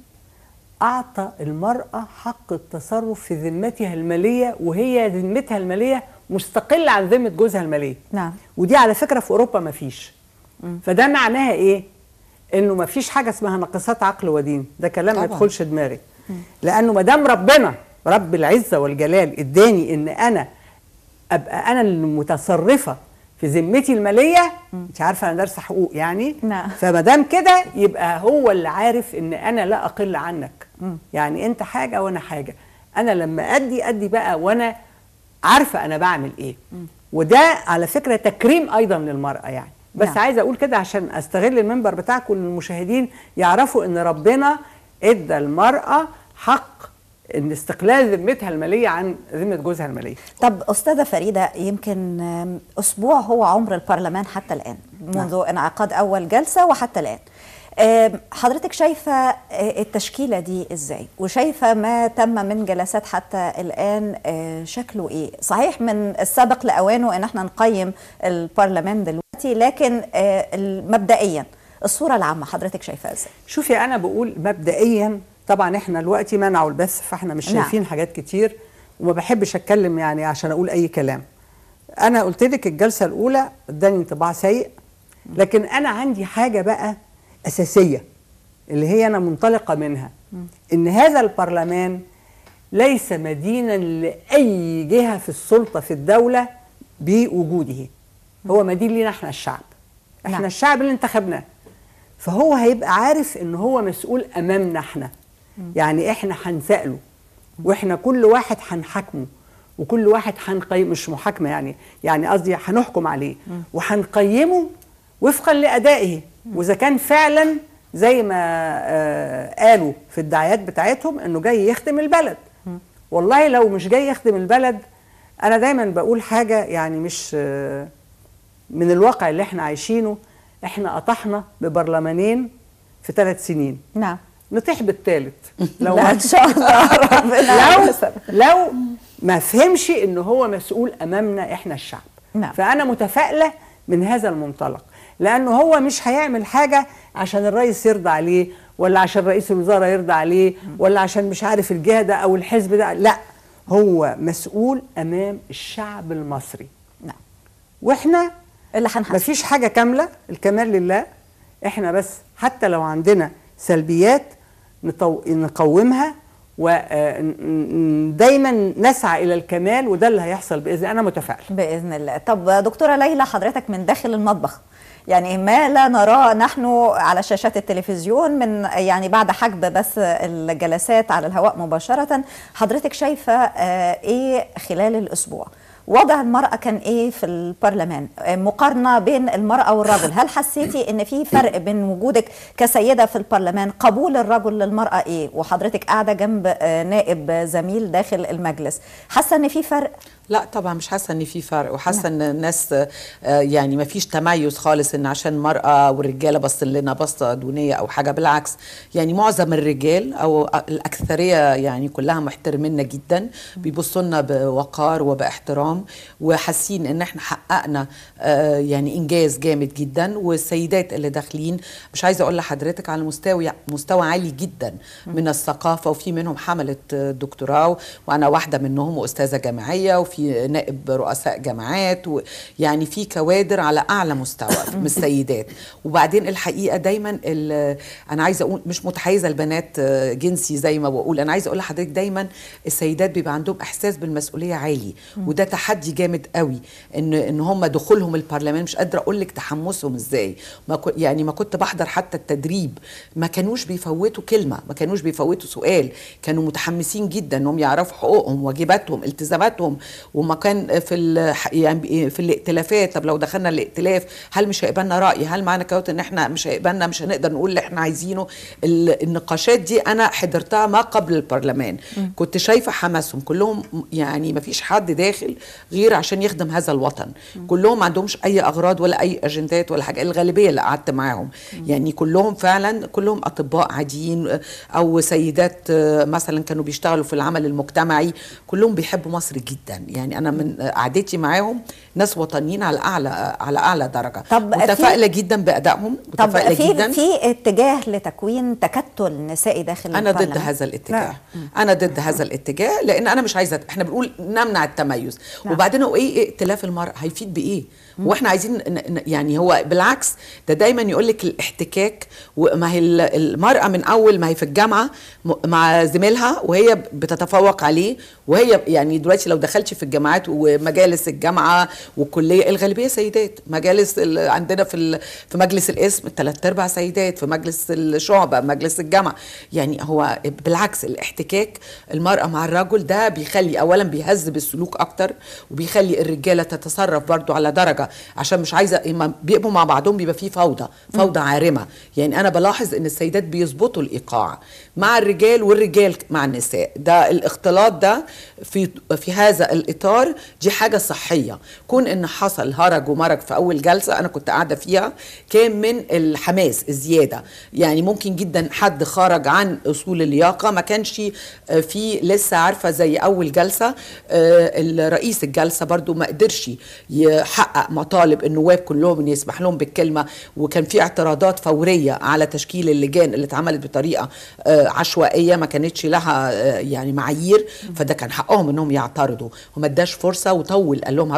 اعطى المراه حق التصرف في ذمتها الماليه وهي ذمتها الماليه مستقله عن ذمه جوزها الماليه نعم. ودي على فكره في اوروبا ما فيش فده معناها ايه انه ما فيش حاجه اسمها ناقصات عقل ودين ده كلام ما طبعاً. يدخلش دماغي لانه ما دام ربنا رب العزه والجلال اداني ان انا ابقى انا المتصرفه في ذمتي الماليه انت عارفه انا دارسه حقوق يعني نعم. فما دام كده يبقى هو اللي عارف ان انا لا اقل عنك يعني انت حاجه وانا حاجه انا لما ادي ادي بقى وانا عارفه انا بعمل ايه وده على فكره تكريم ايضا للمراه يعني بس نعم. عايزه اقول كده عشان استغل المنبر بتاعكم للمشاهدين يعرفوا ان ربنا ادى المراه حق ان استقلال ذمتها الماليه عن ذمه جوزها الماليه طب استاذه فريده يمكن آم، اسبوع هو عمر البرلمان حتى الان منذ انعقاد اول جلسه وحتى الان آم، حضرتك شايفه آه، التشكيله دي ازاي وشايفه ما تم من جلسات حتى الان آه، شكله ايه صحيح من السابق لاوانه ان احنا نقيم البرلمان دلوقتي لكن آه، مبدئيا الصوره العامه حضرتك شايفاها ازاي شوفي انا بقول مبدئيا طبعا احنا دلوقتي منعوا البث فاحنا مش نعم. شايفين حاجات كتير وما بحبش اتكلم يعني عشان اقول اي كلام انا قلت لك الجلسه الاولى اداني انطباع سيء لكن انا عندي حاجه بقى اساسيه اللي هي انا منطلقه منها ان هذا البرلمان ليس مدينا لاي جهه في السلطه في الدوله بوجوده هو مدين لنا احنا الشعب احنا نعم. الشعب اللي انتخبناه فهو هيبقى عارف ان هو مسؤول امامنا احنا يعني احنا هنساله واحنا كل واحد هنحاكمه وكل واحد هنقيم مش محاكمه يعني يعني قصدي هنحكم عليه وهنقيمه وفقا لادائه واذا كان فعلا زي ما آه قالوا في الدعايات بتاعتهم انه جاي يخدم البلد والله لو مش جاي يخدم البلد انا دايما بقول حاجه يعني مش آه من الواقع اللي احنا عايشينه احنا قطعنا ببرلمانين في ثلاث سنين نعم نطيح بالثالث لو لا ان شاء الله ربنا لو لو ما فهمش ان هو مسؤول امامنا احنا الشعب نعم. فانا متفائله من هذا المنطلق لانه هو مش هيعمل حاجه عشان الرئيس يرضى عليه ولا عشان رئيس الوزراء يرضى عليه ولا عشان مش عارف الجهه ده او الحزب ده لا هو مسؤول امام الشعب المصري نعم واحنا اللي هنحاسب مفيش حاجه كامله الكمال لله احنا بس حتى لو عندنا سلبيات نطو... نقومها ودايما نسعى الى الكمال وده اللي هيحصل باذن انا متفائل باذن الله طب دكتوره ليلى حضرتك من داخل المطبخ يعني ما لا نراه نحن على شاشات التلفزيون من يعني بعد حجب بس الجلسات على الهواء مباشره حضرتك شايفه ايه خلال الاسبوع وضع المرأة كان إيه في البرلمان مقارنة بين المرأة والرجل هل حسيتي إن في فرق بين وجودك كسيدة في البرلمان قبول الرجل للمرأة إيه وحضرتك قاعدة جنب نائب زميل داخل المجلس حاسة إن في فرق لا طبعا مش حاسه ان في فرق وحاسه ان الناس يعني ما فيش تميز خالص ان عشان المراه والرجاله بص لنا بصه دونيه او حاجه بالعكس يعني معظم الرجال او الاكثريه يعني كلها محترمينا جدا بيبصوا لنا بوقار وباحترام وحاسين ان احنا حققنا يعني انجاز جامد جدا والسيدات اللي داخلين مش عايزه اقول لحضرتك على مستوى مستوى عالي جدا من الثقافه وفي منهم حملت دكتوراه وانا واحده منهم واستاذه جامعيه وفي في نائب رؤساء جامعات ويعني في كوادر على اعلى مستوى من السيدات وبعدين الحقيقه دايما انا عايزه اقول مش متحيزه البنات جنسي زي ما بقول انا عايزه اقول لحضرتك دايما السيدات بيبقى عندهم احساس بالمسؤوليه عالي وده تحدي جامد قوي ان ان هم دخولهم البرلمان مش قادره اقول لك تحمسهم ازاي ما يعني ما كنت بحضر حتى التدريب ما كانوش بيفوتوا كلمه ما كانوش بيفوتوا سؤال كانوا متحمسين جدا انهم يعرفوا حقوقهم واجباتهم التزاماتهم وما كان في يعني في الائتلافات طب لو دخلنا الائتلاف هل مش هيبقى لنا راي هل معنى كوت ان احنا مش هيبقى لنا مش هنقدر نقول اللي احنا عايزينه النقاشات دي انا حضرتها ما قبل البرلمان م. كنت شايفه حماسهم كلهم يعني ما فيش حد داخل غير عشان يخدم هذا الوطن م. كلهم ما عندهمش اي اغراض ولا اي اجندات ولا حاجه الغالبيه اللي قعدت معاهم م. يعني كلهم فعلا كلهم اطباء عاديين او سيدات مثلا كانوا بيشتغلوا في العمل المجتمعي كلهم بيحبوا مصر جدا يعني انا من قعدتي معاهم ناس وطنيين على اعلى على اعلى درجه طب متفائله جدا بادائهم طب متفائله في جدا في اتجاه لتكوين تكتل نسائي داخل انا ضد البرلمان. هذا الاتجاه انا ضد هذا الاتجاه لان انا مش عايزه احنا بنقول نمنع التميز نعم. وبعدين هو ايه ائتلاف المراه هيفيد بايه واحنا عايزين ن- ن- يعني هو بالعكس ده دايما يقول لك الاحتكاك وما هي ال- المراه من اول ما هي في الجامعه م- مع زميلها وهي بتتفوق عليه وهي يعني دلوقتي لو دخلتي في الجامعات ومجالس الجامعه والكليه الغالبيه سيدات مجالس ال- عندنا في ال- في مجلس الاسم ثلاث ارباع سيدات في مجلس الشعبه مجلس الجامعه يعني هو بالعكس الاحتكاك المراه مع الرجل ده بيخلي اولا بيهذب السلوك اكتر وبيخلي الرجاله تتصرف برضو على درجه عشان مش عايزه اما بيبقوا مع بعضهم بيبقى في فوضى فوضى عارمه يعني انا بلاحظ ان السيدات بيظبطوا الايقاع مع الرجال والرجال مع النساء ده الاختلاط ده في في هذا الاطار دي حاجه صحيه كون ان حصل هرج ومرج في اول جلسه انا كنت قاعده فيها كان من الحماس الزياده يعني ممكن جدا حد خرج عن اصول اللياقه ما كانش آه، في لسه عارفه زي اول جلسه آه، رئيس الجلسه برضو ما قدرش يحقق مطالب النواب كلهم ان يسمح لهم بالكلمه وكان في اعتراضات فوريه على تشكيل اللجان اللي اتعملت بطريقه آه، عشوائيه ما كانتش لها آه، يعني معايير فده كان حقهم انهم يعترضوا وما اداش فرصه وطول قال لهم هرد عليكم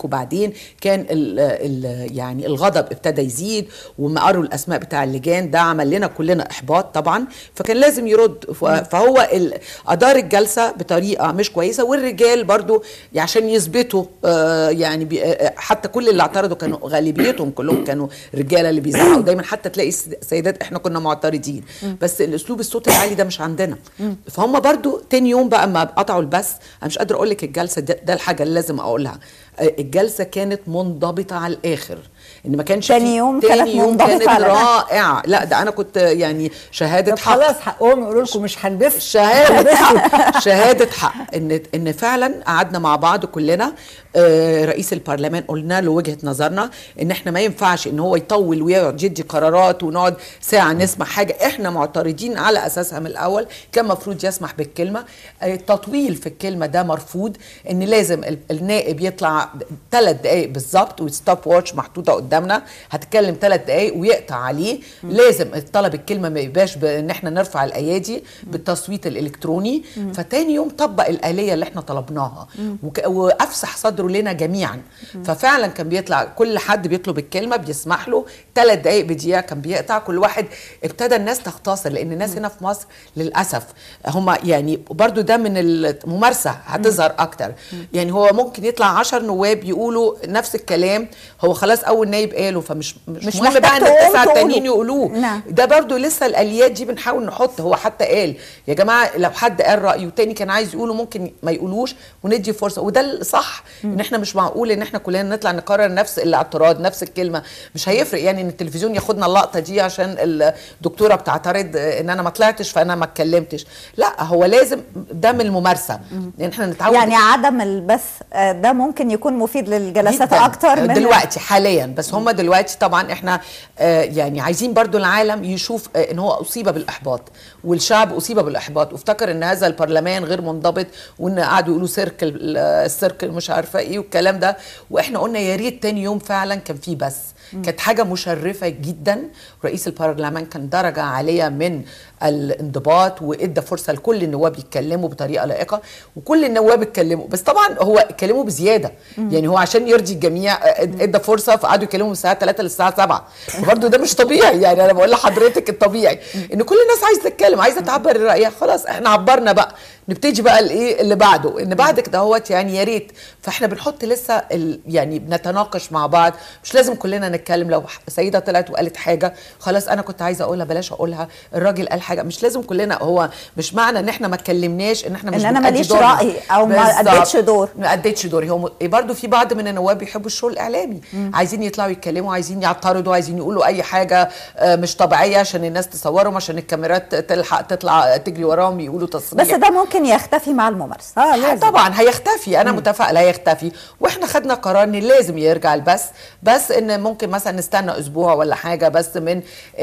لك وبعدين كان ال ال يعني الغضب ابتدى يزيد وما قروا الاسماء بتاع اللجان ده عمل لنا كلنا احباط طبعا فكان لازم يرد ف- فهو ال- ادار الجلسه بطريقه مش كويسه والرجال برضو عشان يثبتوا آه، يعني بي- آه، حتى كل اللي اعترضوا كانوا غالبيتهم كلهم كانوا رجاله اللي بيزعقوا دايما حتى تلاقي الس- سيدات احنا كنا معترضين بس الاسلوب الصوت العالي ده مش عندنا فهم برضو تاني يوم بقى ما قطعوا البث انا مش قادره اقول لك الجلسه ده, ده الحاجه اللي لازم اقولها آه، الجلسه كانت منضبطه على الاخر ان ما كانش تاني في- يوم تاني كانت يوم منضبطة كانت على الآخر. رائعه لا ده انا كنت يعني شهاده طب حق خلاص حقهم يقولوا لكم مش هنبث شهادة حق شهادة حق ان ان فعلا قعدنا مع بعض كلنا آه، رئيس البرلمان قلنا له وجهة نظرنا ان احنا ما ينفعش ان هو يطول ويقعد يدي قرارات ونقعد ساعة نسمع حاجة احنا معترضين على اساسها من الاول كان مفروض يسمح بالكلمة آه، التطويل في الكلمة ده مرفوض ان لازم ال- النائب يطلع ثلاث دقائق بالظبط وستوب واتش محطوطة قدامنا هتكلم ثلاث دقائق ويقطع عليه لازم طلب الكلمة ما يبقاش بان احنا نرفع الايادي بالتصويت الالكتروني فتاني يوم طبق الاليه اللي احنا طلبناها وك- وافسح صدره لنا جميعا ففعلا كان بيطلع كل حد بيطلب الكلمه بيسمح له ثلاث دقائق بدقيقه كان بيقطع كل واحد ابتدى الناس تختصر لان الناس هنا في مصر للاسف هم يعني برضو ده من الممارسه هتظهر اكتر يعني هو ممكن يطلع عشر نواب يقولوا نفس الكلام هو خلاص اول نايب قاله فمش مش, مش مهم محتاج بقى ان تقوم التسعه تقوله. التانيين يقولوه نعم. ده برضو لسه الاليات دي بنحاول نحط هو حتى قال يا جماعه لو حد قال رايه تاني كان عايز يقوله ممكن ما يقولوش وندي فرصه وده الصح ان احنا مش معقول ان احنا كلنا نطلع نقرر نفس الاعتراض نفس الكلمه مش هيفرق يعني ان التلفزيون ياخدنا اللقطه دي عشان الدكتوره بتعترض ان انا ما طلعتش فانا ما اتكلمتش لا هو لازم ده من الممارسه ان احنا نتعود يعني عدم البث آه، ده ممكن يكون مفيد للجلسات جداً. اكتر من دلوقتي حاليا بس هم دلوقتي طبعا احنا آه يعني عايزين برضو العالم يشوف آه ان هو اصيب بالاحباط والشعب اصيب بالاحباط وافتكر ان هذا البرلمان غير منضبط وان قعدوا يقولوا سيركل آه، السيركل مش عارفه ايه والكلام ده واحنا قلنا يا ريت تاني يوم فعلا كان فيه بس كانت حاجه مشرفه جدا رئيس البرلمان كان درجه عاليه من الانضباط وادى فرصه لكل النواب يتكلموا بطريقه لائقه وكل النواب اتكلموا بس طبعا هو اتكلموا بزياده يعني هو عشان يرضي الجميع ادى فرصه فقعدوا يتكلموا من الساعه 3 للساعه 7 فبرضه ده مش طبيعي يعني انا بقول لحضرتك الطبيعي ان كل الناس عايزه تتكلم عايزه تعبر رايها خلاص احنا عبرنا بقى نبتدي بقى الايه اللي بعده ان بعد كده هوت يعني يا ريت فاحنا بنحط لسه ال يعني بنتناقش مع بعض مش لازم كلنا نتكلم لو ح- سيده طلعت وقالت حاجه خلاص انا كنت عايزه اقولها بلاش اقولها الراجل قال حاجه مش لازم كلنا هو مش معنى ان احنا ما اتكلمناش ان احنا مش إن أنا بنأدي ماليش دورنا. رأي أو ما بالظبط. أديتش دور. ما اديتش دوري هو م- برضو في بعض من النواب بيحبوا الشغل الاعلامي عايزين يطلعوا يتكلموا عايزين يعترضوا عايزين يقولوا اي حاجه آه، مش طبيعيه عشان الناس تصورهم عشان الكاميرات تلحق تطلع تجري وراهم يقولوا تصريح بس ده ممكن يختفي مع الممارسه اه لازم طبعا هيختفي انا متفائله هيختفي واحنا خدنا قرار ان لازم يرجع البث بس ان ممكن مثلا نستنى اسبوع ولا حاجه بس من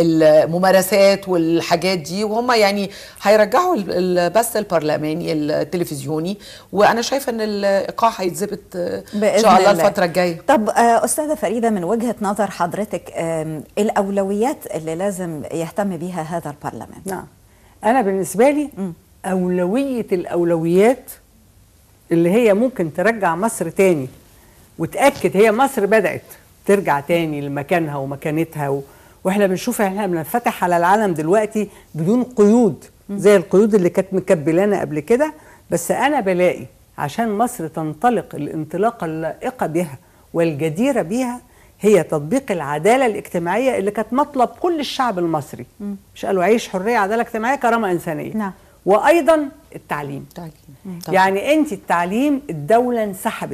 الممارسات والحاجات دي وهم يعني هيرجعوا ال- البث البرلماني التلفزيوني وانا شايفه ان الايقاع هيتظبط آه، ان بإذن شاء الله الله. الفتره الجايه طب آه، أستاذة فريدة من وجهة نظر حضرتك آم، الأولويات اللي لازم يهتم بيها هذا البرلمان نعم انا بالنسبه لي اولويه الاولويات اللي هي ممكن ترجع مصر تاني وتاكد هي مصر بدات ترجع تاني لمكانها ومكانتها و... واحنا بنشوف احنا بننفتح على العالم دلوقتي بدون قيود زي القيود اللي كانت مكبلانا قبل كده بس انا بلاقي عشان مصر تنطلق الانطلاقه اللائقه بها والجديره بها هي تطبيق العداله الاجتماعيه اللي كانت مطلب كل الشعب المصري مش قالوا عيش حريه عداله اجتماعيه كرامه انسانيه نعم. وايضا التعليم طبعاً. يعني انت التعليم الدوله انسحبت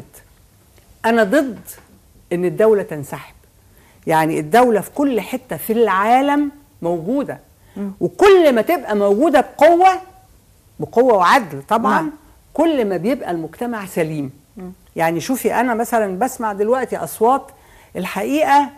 انا ضد ان الدوله تنسحب يعني الدوله في كل حته في العالم موجوده وكل ما تبقى موجوده بقوه بقوه وعدل طبعا نعم. كل ما بيبقى المجتمع سليم يعني شوفي انا مثلا بسمع دلوقتي اصوات الحقيقه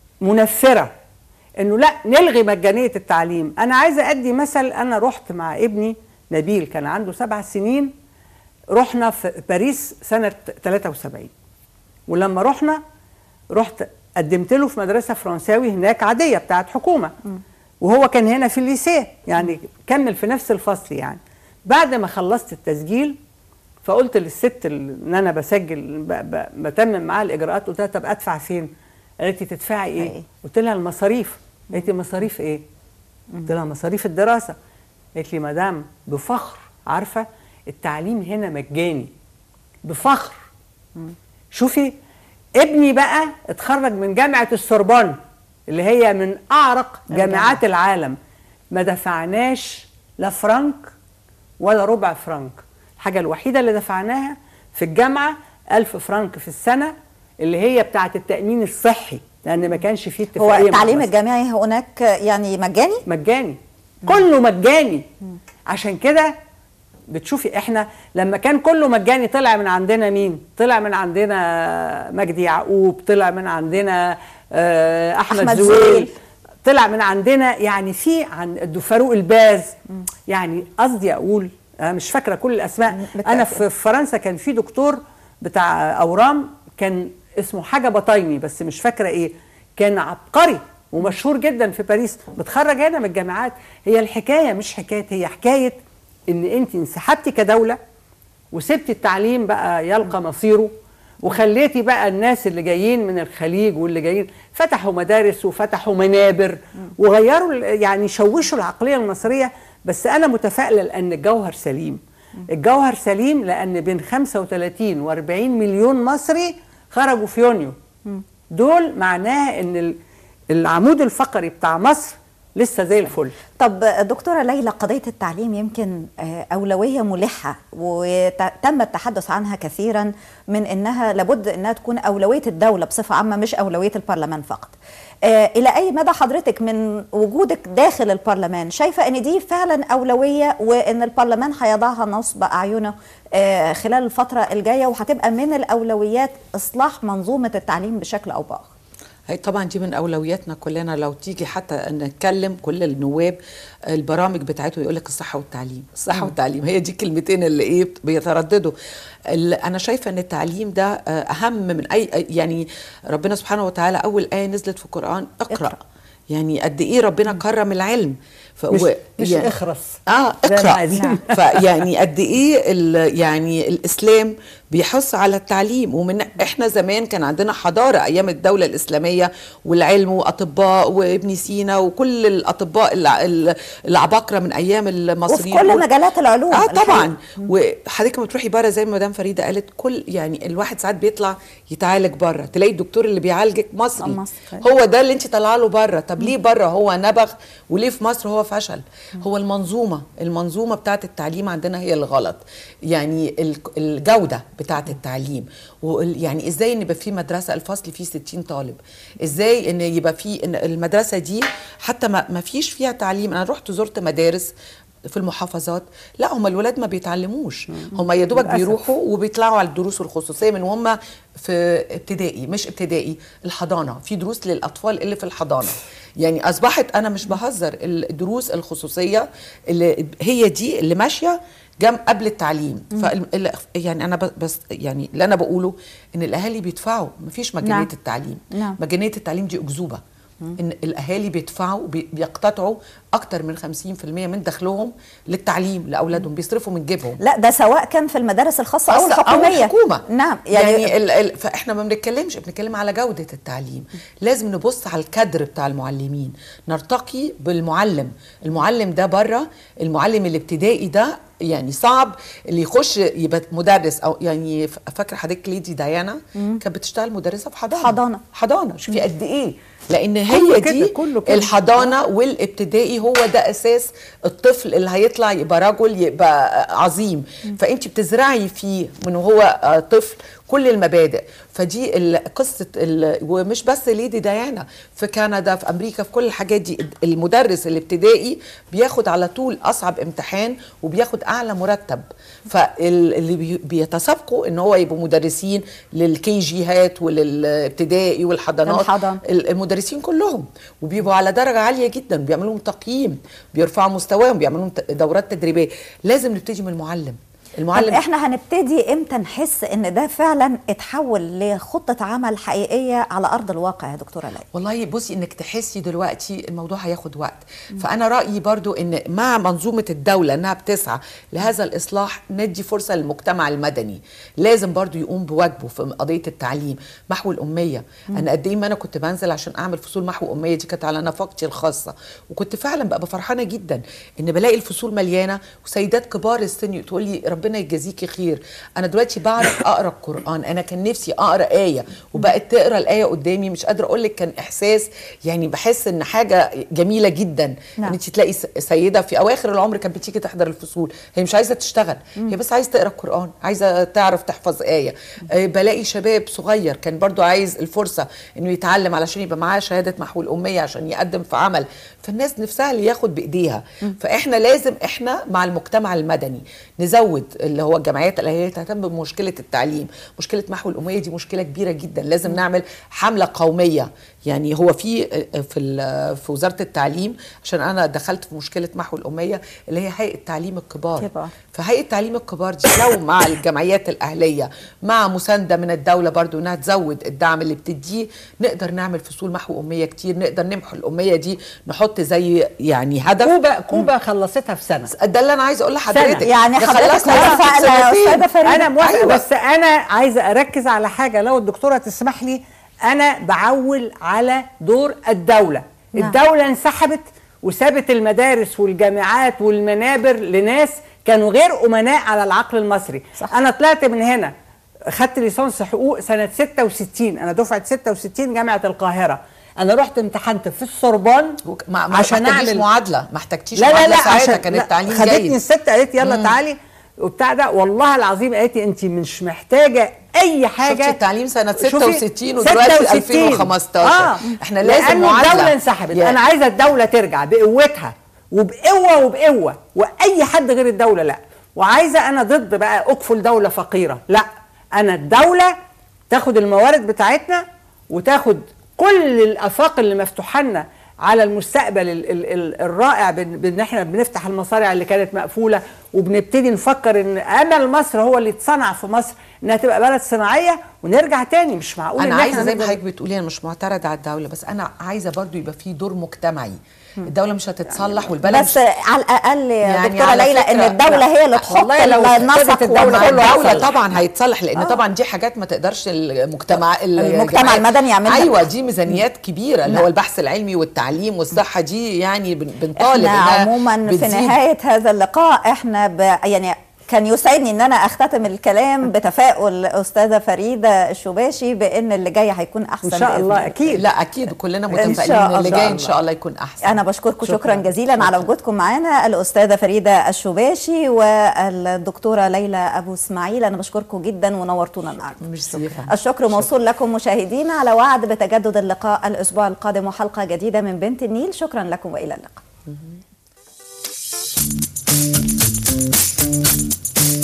منفره انه لا نلغي مجانيه التعليم انا عايزه ادي مثل انا رحت مع ابني نبيل كان عنده سبع سنين رحنا في باريس سنه 73 ولما رحنا رحت قدمت له في مدرسه فرنساوي هناك عاديه بتاعت حكومه وهو كان هنا في الليسيه يعني كمل في نفس الفصل يعني بعد ما خلصت التسجيل فقلت للست اللي- ان انا بسجل ب- ب- بتمم معاها الاجراءات قلت لها طب ادفع فين؟ قالت لي تدفعي إيه؟ ايه؟ قلت لها المصاريف قالت لي مصاريف ايه؟ قلت لها مصاريف الدراسه قالت لي مدام بفخر عارفه التعليم هنا مجاني بفخر شوفي ابني بقى اتخرج من جامعه السوربون اللي هي من اعرق جامعات العالم ما دفعناش لا فرنك ولا ربع فرنك الحاجه الوحيده اللي دفعناها في الجامعه ألف فرنك في السنه اللي هي بتاعه التامين الصحي لان ما كانش فيه اتفاقيه هو مع التعليم مصر. الجامعي هناك يعني مجاني مجاني كله مجاني عشان كده بتشوفي احنا لما كان كله مجاني طلع من عندنا مين طلع من عندنا مجدي يعقوب طلع من عندنا آه، احمد, أحمد أحمد زويل. زويل طلع من عندنا يعني في عن فاروق الباز يعني قصدي اقول انا مش فاكره كل الاسماء بالتأكيد. انا في فرنسا كان في دكتور بتاع اورام كان اسمه حاجه بطايني بس مش فاكره ايه كان عبقري ومشهور جدا في باريس متخرج هنا من الجامعات هي الحكايه مش حكايه هي حكايه ان انت انسحبتي كدوله وسبتي التعليم بقى يلقى مصيره وخليتي بقى الناس اللي جايين من الخليج واللي جايين فتحوا مدارس وفتحوا منابر وغيروا ال- يعني شوشوا العقليه المصريه بس انا متفائله لان الجوهر سليم الجوهر سليم لان بين 35 و40 مليون مصري خرجوا في يونيو دول معناها ان ال- العمود الفقري بتاع مصر لسه زي الفل طب دكتورة ليلى قضية التعليم يمكن آه، أولوية ملحة وتم التحدث عنها كثيرا من أنها لابد أنها تكون أولوية الدولة بصفة عامة مش أولوية البرلمان فقط آه، إلى أي مدى حضرتك من وجودك داخل البرلمان شايفة أن دي فعلا أولوية وأن البرلمان هيضعها نصب أعينه آه، خلال الفترة الجاية وهتبقى من الأولويات إصلاح منظومة التعليم بشكل أو بآخر هي طبعا دي من اولوياتنا كلنا لو تيجي حتى ان نتكلم كل النواب البرامج بتاعتهم يقول لك الصحه والتعليم الصحه والتعليم هي دي كلمتين اللي ايه بيترددوا ال- انا شايفه ان التعليم ده آه، اهم من اي يعني ربنا سبحانه وتعالى اول ايه نزلت في القران اقرا, اقرأ. اقرأ. يعني قد ايه ربنا كرم العلم ف... مش, و- مش يعني- اخرس اه زي ما اقرا عايزين. فيعني قد ايه ال- يعني الاسلام بيحث على التعليم ومن احنا زمان كان عندنا حضاره ايام الدوله الاسلاميه والعلم واطباء وابن سينا وكل الاطباء الع- ال- العباقره من ايام وفي المصريين كل دول. مجالات العلوم اه الحقيقة. طبعا وحضرتك لما تروحي بره زي ما مدام فريده قالت كل يعني الواحد ساعات بيطلع يتعالج بره تلاقي الدكتور اللي بيعالجك مصري مصري. هو ده اللي انت طالعه له بره طب ليه بره هو نبغ وليه في مصر هو فشل هو المنظومه المنظومه بتاعه التعليم عندنا هي اللي غلط يعني ال- الجوده بتاعه التعليم وال- يعني ازاي ان يبقى في مدرسه الفصل فيه 60 طالب ازاي ان يبقى في ان المدرسه دي حتى ما ما فيش فيها تعليم انا رحت زرت مدارس في المحافظات لا هم الولاد ما بيتعلموش هم يا دوبك للأسف. بيروحوا وبيطلعوا على الدروس الخصوصيه من هم في ابتدائي مش ابتدائي الحضانه في دروس للاطفال اللي في الحضانه يعني اصبحت انا مش بهزر الدروس الخصوصيه اللي هي دي اللي ماشيه جنب قبل التعليم فال يعني انا ب- بس يعني اللي انا بقوله ان الاهالي بيدفعوا مفيش مجانيه نعم. نعم. التعليم نعم. مجانيه التعليم دي اكذوبه ان الاهالي بيدفعوا بي- بيقتطعوا اكتر من 50% من دخلهم للتعليم لاولادهم بيصرفوا من جيبهم لا ده سواء كان في المدارس الخاصة أو خاصة الحكومية الحكومة نعم يعني, يعني, يعني ال ال فاحنا ما بنتكلمش بنتكلم على جودة التعليم لازم نبص على الكادر بتاع المعلمين نرتقي بالمعلم المعلم ده بره المعلم الابتدائي ده يعني صعب اللي يخش يبقى مدرس او يعني ف- فاكره حضرتك ليدي ديانا كانت بتشتغل مدرسه في حضانه حضانة. حضانه شوفي قد ايه لان كله هي كده، دي كله كده. الحضانه والابتدائي هو ده اساس الطفل اللي هيطلع يبقى رجل يبقى عظيم فانت بتزرعي فيه من هو آه، طفل كل المبادئ فدي ال- قصه ال- ومش بس ليدي ديانا في كندا في امريكا في كل الحاجات دي المدرس الابتدائي بياخد على طول اصعب امتحان وبياخد اعلى مرتب فاللي بي- بيتسابقوا ان هو يبقوا مدرسين للكي جيهات وللابتدائي والحضانات الحضن. ال- المدرسين كلهم وبيبقوا على درجه عاليه جدا بيعملوا لهم تقييم بيرفعوا مستواهم بيعملوا لهم ت- دورات تدريبيه لازم نبتدي من المعلم المعلم- طب احنا هنبتدي امتى نحس ان ده فعلا اتحول لخطه عمل حقيقيه على ارض الواقع يا دكتوره ليلى والله بصي انك تحسي دلوقتي الموضوع هياخد وقت فانا رايي برضو ان مع منظومه الدوله انها بتسعى لهذا الاصلاح ندي فرصه للمجتمع المدني لازم برضو يقوم بواجبه في قضيه التعليم محو الاميه انا قد ايه ما انا كنت بنزل عشان اعمل فصول محو اميه دي كانت على نفقتي الخاصه وكنت فعلا بقى فرحانه جدا ان بلاقي الفصول مليانه وسيدات كبار السن تقول لي ربنا يجازيكي خير انا دلوقتي بعرف اقرا القران انا كان نفسي اقرا ايه وبقت تقرا الايه قدامي مش قادره اقول لك كان احساس يعني بحس ان حاجه جميله جدا نعم. ان انت تلاقي س- سيده في اواخر العمر كانت بتيجي تحضر الفصول هي مش عايزه تشتغل هي بس عايزه تقرا القران عايزه تعرف تحفظ ايه آه، بلاقي شباب صغير كان برضو عايز الفرصه انه يتعلم علشان يبقى معاه شهاده محو الاميه عشان يقدم في عمل فالناس نفسها اللي ياخد بايديها فاحنا لازم احنا مع المجتمع المدني نزود اللي هو الجمعيات اللي هي تهتم بمشكله التعليم مشكله محو الاميه دي مشكله كبيره جدا لازم نعمل حمله قوميه يعني هو في في ال- في وزاره التعليم عشان انا دخلت في مشكله محو الاميه اللي هي هيئه تعليم الكبار كبار. فهيئه تعليم الكبار دي لو مع الجمعيات الاهليه مع مسانده من الدوله برضو انها تزود الدعم اللي بتديه نقدر نعمل فصول محو اميه كتير نقدر نمحو الاميه دي نحط زي يعني هدف كوبا كوبا خلصتها في سنه ده اللي انا عايزه اقول لحضرتك يعني ده حضرتك خلصنا ده في موافقه يا سنتين. استاذه فريده انا موافقه أيوة. أيوة. بس انا عايزه اركز على حاجه لو الدكتوره تسمح لي انا بعول على دور الدوله نعم. الدوله انسحبت وسابت المدارس والجامعات والمنابر لناس كانوا غير امناء على العقل المصري صح. انا طلعت من هنا خدت ليسانس حقوق سنه 66 انا دفعه 66 جامعه القاهره انا رحت امتحنت في السوربون وك- ما ما محتاجيش معادله ما احتاجتيش لا لا معادله لا ساعتها عشان كان لا، التعليم خدتني جيد الست قالت يلا تعالي وبتاع ده والله العظيم قالت لي انت مش محتاجه اي حاجه شفتي التعليم سنة شوفي، 66 ودلوقتي 66. 2015. إحنا لازم لأن معادلة. الدوله انسحبت يا- انا عايزه الدوله ترجع بقوتها وبقوه وبقوه واي حد غير الدوله لا وعايزه انا ضد بقى اكفل دوله فقيره لا انا الدوله تاخد الموارد بتاعتنا وتاخد كل الافاق اللي مفتوحه لنا على المستقبل ال ال ال الرائع بان بإن احنا بنفتح المصارع اللي كانت مقفوله وبنبتدي نفكر ان امل مصر هو اللي يتصنع في مصر انها تبقى بلد صناعيه ونرجع تاني مش معقول انا إن عايزه إحنا زي ما نفضل- حضرتك بتقولي انا مش معترضه على الدوله بس انا عايزه برضو يبقى في دور مجتمعي الدوله مش هتتصلح والبلد بس على الاقل يا يعني دكتوره على ليلى ان فكرة- الدوله لا، هي اللي تحط والله لو النسق ابتدت الدولة مع والكل الدولة يصلح. طبعا هيتصلح لان طبعا دي حاجات ما تقدرش المجتمع المجتمع المدني يعملها. ايوه دي ميزانيات كبيره اللي نعم. هو البحث العلمي والتعليم والصحه دي يعني بن- بنطالب احنا إنها عموما في بتزيد. نهايه هذا اللقاء احنا ب... يعني كان يسعدني ان انا اختتم الكلام بتفاؤل استاذه فريده الشباشي بان اللي جاي هيكون احسن ان شاء بإذن الله اكيد لا اكيد كلنا شاء متفائلين اللي الله. جاي ان شاء الله يكون احسن انا بشكركم شكرا, شكراً. جزيلا على وجودكم معنا الاستاذه فريده الشباشي والدكتوره ليلى ابو اسماعيل انا بشكركم جدا ونورتونا النهارده مش سيفا الشكر موصول لكم مشاهدينا على وعد بتجدد اللقاء الاسبوع القادم وحلقه جديده من بنت النيل شكرا لكم والى اللقاء